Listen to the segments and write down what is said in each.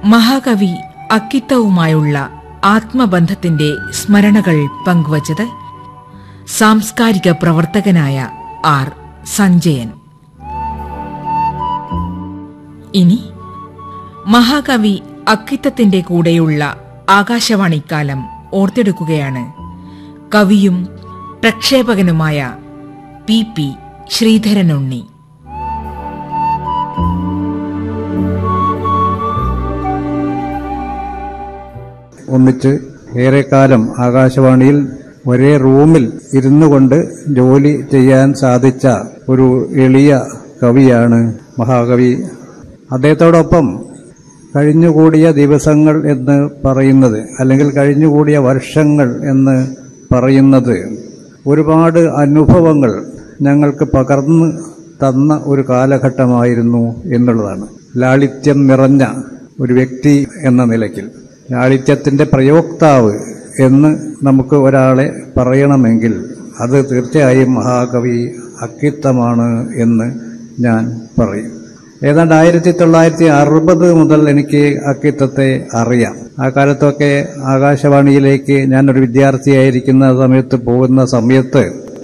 മഹാകവി അക്കിത്തവുമായുള്ള ആത്മബന്ധത്തിന്റെ സ്മരണകൾ പങ്കുവച്ചത് സാംസ്കാരിക പ്രവർത്തകനായ ആർ സഞ്ജയൻ ഇനി മഹാകവി അക്കിത്തത്തിന്റെ കൂടെയുള്ള ആകാശവാണിക്കാലം ഓർത്തെടുക്കുകയാണ് കവിയും പ്രക്ഷേപകനുമായ പി പി ശ്രീധരനുണ്ണി ഒന്നിച്ച് ഏറെക്കാലം ആകാശവാണിയിൽ ഒരേ റൂമിൽ ഇരുന്നു കൊണ്ട് ജോലി ചെയ്യാൻ സാധിച്ച ഒരു എളിയ കവിയാണ് മഹാകവി അദ്ദേഹത്തോടൊപ്പം കഴിഞ്ഞുകൂടിയ ദിവസങ്ങൾ എന്ന് പറയുന്നത് അല്ലെങ്കിൽ കഴിഞ്ഞുകൂടിയ വർഷങ്ങൾ എന്ന് പറയുന്നത് ഒരുപാട് അനുഭവങ്ങൾ ഞങ്ങൾക്ക് പകർന്ന് തന്ന ഒരു കാലഘട്ടമായിരുന്നു എന്നുള്ളതാണ് ലാളിത്യം നിറഞ്ഞ ഒരു വ്യക്തി എന്ന നിലയ്ക്ക് ലാളിത്യത്തിൻ്റെ പ്രയോക്താവ് എന്ന് നമുക്ക് ഒരാളെ പറയണമെങ്കിൽ അത് തീർച്ചയായും മഹാകവി അക്കിത്തമാണ് എന്ന് ഞാൻ പറയും ഏതാണ്ട് ആയിരത്തി തൊള്ളായിരത്തി അറുപത് മുതൽ എനിക്ക് അക്കിത്തത്തെ അറിയാം ആ കാലത്തൊക്കെ ആകാശവാണിയിലേക്ക് ഞാനൊരു വിദ്യാർത്ഥിയായിരിക്കുന്ന സമയത്ത് പോകുന്ന സമയത്ത്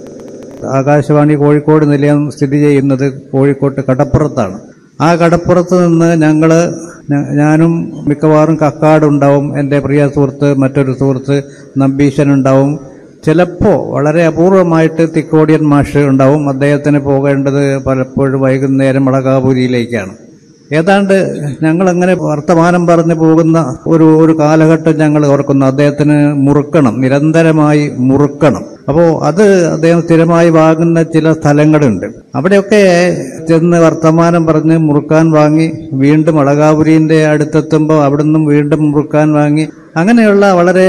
ആകാശവാണി കോഴിക്കോട് നിലയം സ്ഥിതി ചെയ്യുന്നത് കോഴിക്കോട്ട് കടപ്പുറത്താണ് ആ കടപ്പുറത്ത് നിന്ന് ഞങ്ങൾ ഞാനും മിക്കവാറും കക്കാടുണ്ടാവും എൻ്റെ പ്രിയ സുഹൃത്ത് മറ്റൊരു സുഹൃത്ത് നമ്പീശൻ ഉണ്ടാവും ചിലപ്പോൾ വളരെ അപൂർവമായിട്ട് തിക്കോടിയൻ മാഷ് ഉണ്ടാവും അദ്ദേഹത്തിന് പോകേണ്ടത് പലപ്പോഴും വൈകുന്നേരം മടകാപുരിയിലേക്കാണ് ഏതാണ്ട് ഞങ്ങളങ്ങനെ വർത്തമാനം പറഞ്ഞു പോകുന്ന ഒരു ഒരു കാലഘട്ടം ഞങ്ങൾ ഓർക്കുന്നു അദ്ദേഹത്തിന് മുറുക്കണം നിരന്തരമായി മുറുക്കണം അപ്പോൾ അത് അദ്ദേഹം സ്ഥിരമായി വാങ്ങുന്ന ചില സ്ഥലങ്ങളുണ്ട് അവിടെയൊക്കെ ചെന്ന് വർത്തമാനം പറഞ്ഞ് മുറുക്കാൻ വാങ്ങി വീണ്ടും അളകാപുരീൻ്റെ അടുത്തെത്തുമ്പോൾ അവിടുന്നും വീണ്ടും മുറുക്കാൻ വാങ്ങി അങ്ങനെയുള്ള വളരെ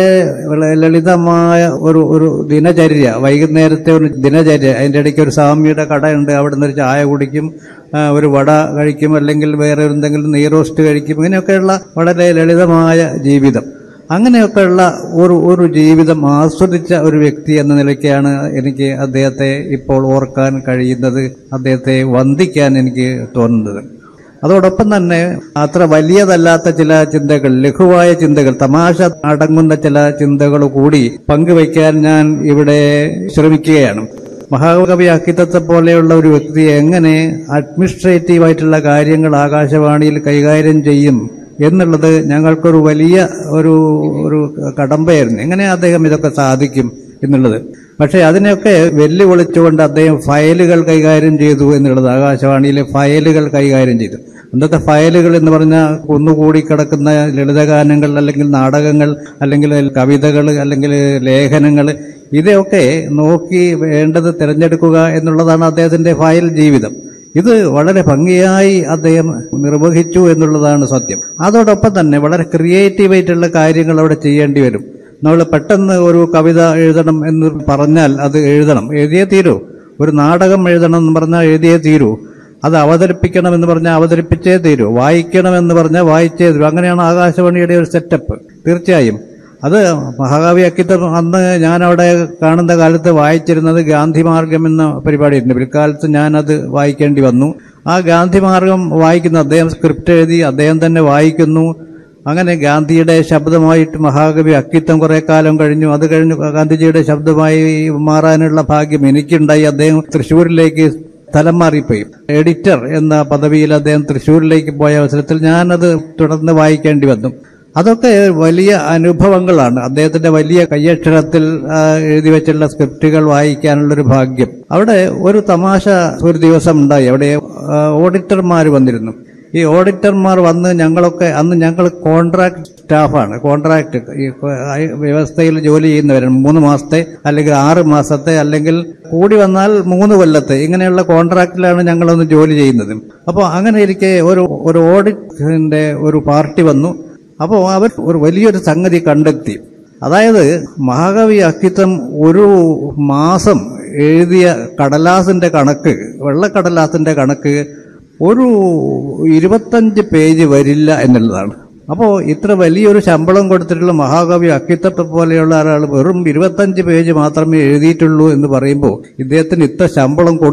ലളിതമായ ഒരു ഒരു ദിനചര്യ വൈകുന്നേരത്തെ ഒരു ദിനചര്യ അതിൻ്റെ ഇടയ്ക്ക് ഒരു സ്വാമിയുടെ കടയുണ്ട് അവിടെ നിന്ന് ഒരു ചായ കുടിക്കും ഒരു വട കഴിക്കും അല്ലെങ്കിൽ വേറെ എന്തെങ്കിലും നെയ്റോസ്റ്റ് കഴിക്കും ഇങ്ങനെയൊക്കെയുള്ള വളരെ ലളിതമായ ജീവിതം അങ്ങനെയൊക്കെയുള്ള ഒരു ഒരു ജീവിതം ആസ്വദിച്ച ഒരു വ്യക്തി എന്ന നിലയ്ക്കാണ് എനിക്ക് അദ്ദേഹത്തെ ഇപ്പോൾ ഓർക്കാൻ കഴിയുന്നത് അദ്ദേഹത്തെ വന്ദിക്കാൻ എനിക്ക് തോന്നുന്നത് അതോടൊപ്പം തന്നെ അത്ര വലിയതല്ലാത്ത ചില ചിന്തകൾ ലഘുവായ ചിന്തകൾ തമാശ അടങ്ങുന്ന ചില ചിന്തകൾ കൂടി പങ്കുവയ്ക്കാൻ ഞാൻ ഇവിടെ ശ്രമിക്കുകയാണ് മഹാകവി അക്കിത്തത്തെ പോലെയുള്ള ഒരു വ്യക്തി എങ്ങനെ അഡ്മിനിസ്ട്രേറ്റീവ് ആയിട്ടുള്ള കാര്യങ്ങൾ ആകാശവാണിയിൽ കൈകാര്യം ചെയ്യും എന്നുള്ളത് ഞങ്ങൾക്കൊരു വലിയ ഒരു ഒരു കടമ്പയായിരുന്നു എങ്ങനെ അദ്ദേഹം ഇതൊക്കെ സാധിക്കും എന്നുള്ളത് പക്ഷേ അതിനെയൊക്കെ വെല്ലുവിളിച്ചുകൊണ്ട് അദ്ദേഹം ഫയലുകൾ കൈകാര്യം ചെയ്തു എന്നുള്ളത് ആകാശവാണിയിലെ ഫയലുകൾ കൈകാര്യം ചെയ്തു അന്നത്തെ ഫയലുകൾ എന്ന് പറഞ്ഞാൽ ഒന്നുകൂടി കിടക്കുന്ന ലളിതഗാനങ്ങൾ അല്ലെങ്കിൽ നാടകങ്ങൾ അല്ലെങ്കിൽ കവിതകൾ അല്ലെങ്കിൽ ലേഖനങ്ങൾ ഇതൊക്കെ നോക്കി വേണ്ടത് തിരഞ്ഞെടുക്കുക എന്നുള്ളതാണ് അദ്ദേഹത്തിന്റെ ഫയൽ ജീവിതം ഇത് വളരെ ഭംഗിയായി അദ്ദേഹം നിർവഹിച്ചു എന്നുള്ളതാണ് സത്യം അതോടൊപ്പം തന്നെ വളരെ ക്രിയേറ്റീവായിട്ടുള്ള കാര്യങ്ങൾ അവിടെ ചെയ്യേണ്ടി വരും നമ്മൾ പെട്ടെന്ന് ഒരു കവിത എഴുതണം എന്ന് പറഞ്ഞാൽ അത് എഴുതണം എഴുതിയേ തീരൂ ഒരു നാടകം എഴുതണം എന്ന് പറഞ്ഞാൽ എഴുതിയേ തീരൂ അത് അവതരിപ്പിക്കണമെന്ന് പറഞ്ഞാൽ അവതരിപ്പിച്ചേ തീരൂ വായിക്കണമെന്ന് പറഞ്ഞാൽ വായിച്ചേ തീരൂ അങ്ങനെയാണ് ആകാശവാണിയുടെ ഒരു സെറ്റപ്പ് തീർച്ചയായും അത് മഹാകവി അക്കിത്തം അന്ന് ഞാനവിടെ കാണുന്ന കാലത്ത് വായിച്ചിരുന്നത് ഗാന്ധിമാർഗം എന്ന പരിപാടിയുണ്ട് പിൽക്കാലത്ത് ഞാനത് വായിക്കേണ്ടി വന്നു ആ ഗാന്ധിമാർഗം വായിക്കുന്നു അദ്ദേഹം സ്ക്രിപ്റ്റ് എഴുതി അദ്ദേഹം തന്നെ വായിക്കുന്നു അങ്ങനെ ഗാന്ധിയുടെ ശബ്ദമായിട്ട് മഹാകവി അക്കിത്തം കുറെ കാലം കഴിഞ്ഞു അത് കഴിഞ്ഞു ഗാന്ധിജിയുടെ ശബ്ദമായി മാറാനുള്ള ഭാഗ്യം എനിക്കുണ്ടായി അദ്ദേഹം തൃശ്ശൂരിലേക്ക് സ്ഥലം മാറിപ്പോയി എഡിറ്റർ എന്ന പദവിയിൽ അദ്ദേഹം തൃശ്ശൂരിലേക്ക് പോയ അവസരത്തിൽ ഞാനത് തുടർന്ന് വായിക്കേണ്ടി വന്നു അതൊക്കെ വലിയ അനുഭവങ്ങളാണ് അദ്ദേഹത്തിന്റെ വലിയ കയ്യക്ഷരത്തിൽ എഴുതി വെച്ചുള്ള സ്ക്രിപ്റ്റുകൾ വായിക്കാനുള്ളൊരു ഭാഗ്യം അവിടെ ഒരു തമാശ ഒരു ദിവസം ഉണ്ടായി അവിടെ ഓഡിറ്റർമാർ വന്നിരുന്നു ഈ ഓഡിറ്റർമാർ വന്ന് ഞങ്ങളൊക്കെ അന്ന് ഞങ്ങൾ കോൺട്രാക്ട് സ്റ്റാഫാണ് കോൺട്രാക്ട് ഈ വ്യവസ്ഥയിൽ ജോലി ചെയ്യുന്നവരാണ് മൂന്ന് മാസത്തെ അല്ലെങ്കിൽ ആറ് മാസത്തെ അല്ലെങ്കിൽ കൂടി വന്നാൽ മൂന്ന് കൊല്ലത്തെ ഇങ്ങനെയുള്ള കോൺട്രാക്റ്റിലാണ് ഞങ്ങളൊന്ന് ജോലി ചെയ്യുന്നത് അപ്പോൾ അങ്ങനെ ഇരിക്കെ ഒരു ഒരു ഓഡിറ്റിന്റെ ഒരു പാർട്ടി വന്നു അപ്പോൾ അവർ ഒരു വലിയൊരു സംഗതി കണ്ടെത്തി അതായത് മഹാകവി അക്കിത്തം ഒരു മാസം എഴുതിയ കടലാസിന്റെ കണക്ക് വെള്ളക്കടലാസിന്റെ കണക്ക് ഒരു ഇരുപത്തഞ്ച് പേജ് വരില്ല എന്നുള്ളതാണ് അപ്പോൾ ഇത്ര വലിയൊരു ശമ്പളം കൊടുത്തിട്ടുള്ള മഹാകവി അക്കിത്തത്തെ പോലെയുള്ള ഒരാൾ വെറും ഇരുപത്തഞ്ച് പേജ് മാത്രമേ എഴുതിയിട്ടുള്ളൂ എന്ന് പറയുമ്പോൾ ഇദ്ദേഹത്തിന് ഇത്ര ശമ്പളം